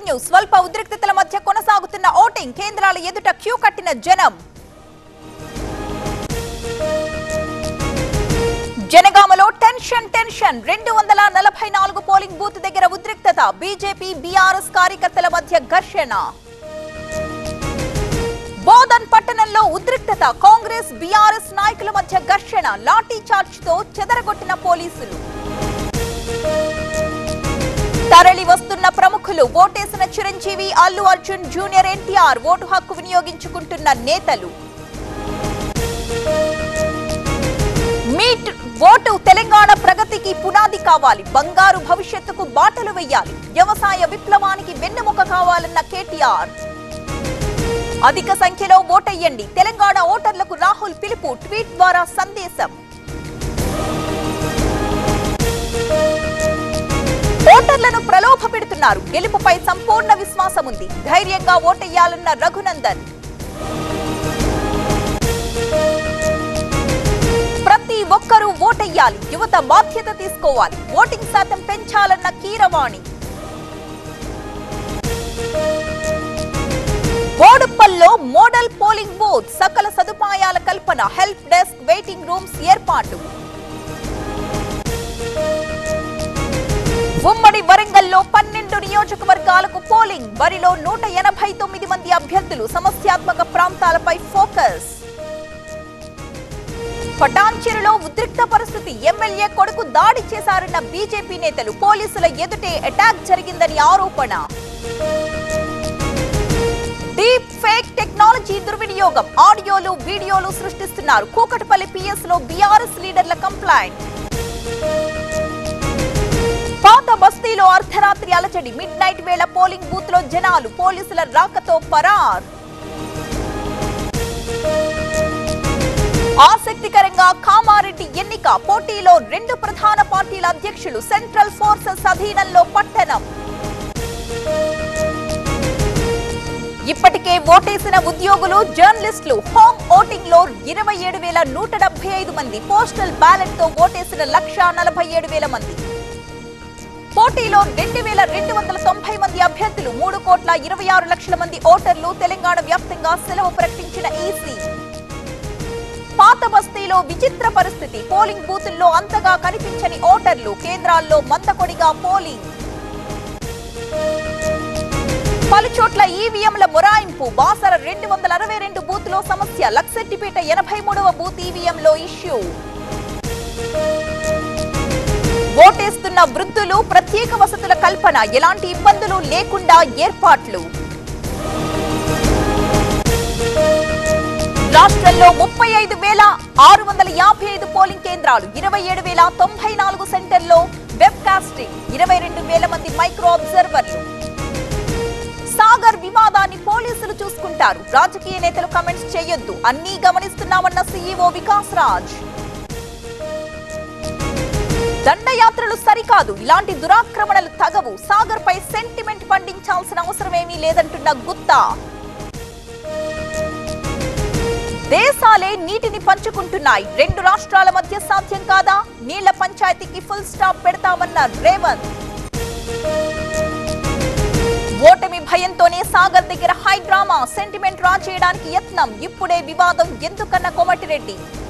news స్వల్ప ఉద్రిక్తతల మధ్య కొనసాగుతున్న ఓటింగ్ కేంద్రాల ఎదుట క్యూ కట్టిన జనం జనగామలో టెన్షన్ టెన్షన్ రెండు వందల నలభై నాలుగు పోలింగ్ బూత్ దగ్గర ఉద్రిక్తత బీజేపీ బీఆర్ఎస్ కార్యకర్తల మధ్య ఘర్షణ బోధన్ పట్టణంలో ఉద్రిక్తత కాంగ్రెస్ బీఆర్ఎస్ నాయకుల మధ్య ఘర్షణ లాఠీ చార్జ్ తో చెదరగొట్టిన పోలీసులు తరలి వస్తున్న ప్రముఖులు ఓటేసిన చిరంజీవి అల్లు అర్జున్ జూనియర్ ఎన్టీఆర్ ఓటు హక్కు వినియోగించుకుంటున్న నేతలు మీట్ ఓటు తెలంగాణ ప్రగతికి పునాది కావాలి బంగారు భవిష్యత్తుకు బాటలు వేయాలి వ్యవసాయ విప్లవానికి వెన్నెముక కావాలన్న కేటీఆర్ అధిక సంఖ్యలో ఓటెయ్యండి తెలంగాణ ఓటర్లకు రాహుల్ పిలుపు ట్వీట్ ద్వారా సందేశం ఓటర్లను ప్రలోభ పెడుతున్నారు గెలుపుపై సంపూర్ణ విశ్వాసం ఉంది ధైర్యంగా ఓటెయ్యాలన్న రఘునందన్ ప్రతి ఒక్కరూ ఓటెయ్యాలి యువత బాధ్యత తీసుకోవాలి ఓటింగ్ శాతం పెంచాలన్న కీరవాణి బోడుప్పల్లో మోడల్ పోలింగ్ బూత్ సకల సదుపాయాల కల్పన హెల్ప్ డెస్క్ వెయిటింగ్ రూమ్స్ ఏర్పాటు ఉమ్మడి వరంగల్లో పన్నెండు నియోజకవర్గాలకు పోలింగ్ బరిలో నూట ఎనభై తొమ్మిది మంది అభ్యర్థులు సమస్యాత్మక ప్రాంతాలపై ఫోకస్ పటాన్చెరులో ఉద్రిక్త పరిస్థితి ఎమ్మెల్యే కొడుకు దాడి చేశారన్న బీజేపీ నేతలు పోలీసుల ఎదుటే అటాక్ జరిగిందని ఆరోపణ డీప్ ఫేక్ టెక్నాలజీ దుర్వినియోగం ఆడియోలు వీడియోలు సృష్టిస్తున్నారు కూకట్పల్లి పిఎస్ లో బీఆర్ఎస్ లీడర్ల కంప్లైంట్ పాత బస్తీలో అర్ధరాత్రి అలజడి మిడ్ నైట్ వేళ పోలింగ్ బూత్ లో జనాలు పోలీసుల రాకతో పరార్ ఆసక్తికరంగా కామారెడ్డి ఎన్నిక పోటీలో రెండు ప్రధాన పార్టీల అధ్యక్షులు సెంట్రల్ ఫోర్సెస్ అధీనంలో పట్టణం ఇప్పటికే ఓటేసిన ఉద్యోగులు జర్నలిస్టులు హోమ్ ఓటింగ్ లో ఇరవై ఏడు వేల నూట డెబ్బై ఐదు మంది పోస్టల్ బ్యాలెట్ తో ఓటేసిన లక్ష నలభై ఏడు వేల మంది పోటీలో రెండు వేల రెండు వందల తొంభై మంది అభ్యర్థులు మూడు కోట్ల ఇరవై ఆరు లక్షల మంది ఓటర్లు తెలంగాణ వ్యాప్తంగా సెలవు ప్రకటించిన ఈసీ పాత బస్తీలో విచిత్ర పరిస్థితి పోలింగ్ బూతుల్లో అంతగా కనిపించని ఓటర్లు కేంద్రాల్లో మందకొడిగా పోలింగ్ పలు చోట్ల ఈవీఎంల మొరాయింపు బాసర రెండు వందల అరవై రెండు బూత్ లో సమస్య లక్సెట్టిపేట ఎనభై మూడవ బూత్ ఈవీఎంలో ఇష్యూ ఓటేస్తున్న వృద్ధులు ప్రత్యేక వసతుల కల్పన ఎలాంటి ఇబ్బందులు లేకుండా ఏర్పాట్లు రాష్ట్రంలో ముప్పై ఐదు వేల ఆరు వందల యాభై ఐదు పోలింగ్ కేంద్రాలు ఇరవై ఏడు వేల తొంభై నాలుగు సెంటర్లో వెబ్ కాస్టింగ్ ఇరవై రెండు వేల మంది మైక్రో అబ్జర్వర్లు సాగర్ వివాదాన్ని పోలీసులు చూసుకుంటారు రాజకీయ నేతలు కమెంట్స్ చేయొద్దు అన్నీ గమనిస్తున్నామన్న సీఈఓ వికాస్ రాజ్ దండయాత్రలు సరికాదు ఇలాంటి దురాక్రమణలు తగవు సాగర్ పై సెంటిమెంట్ పండించాల్సిన అవసరమేమీ లేదంటున్న గుత్తా దేశాలే నీటిని పంచుకుంటున్నాయి రెండు రాష్ట్రాల మధ్య సాధ్యం కాదా నీళ్ల పంచాయతీకి ఫుల్ స్టాప్ పెడతామన్న రేవంత్ ఓటమి భయంతోనే సాగర్ దగ్గర హై డ్రామా సెంటిమెంట్ రా చేయడానికి యత్నం ఇప్పుడే వివాదం ఎందుకన్న కోమటిరెడ్డి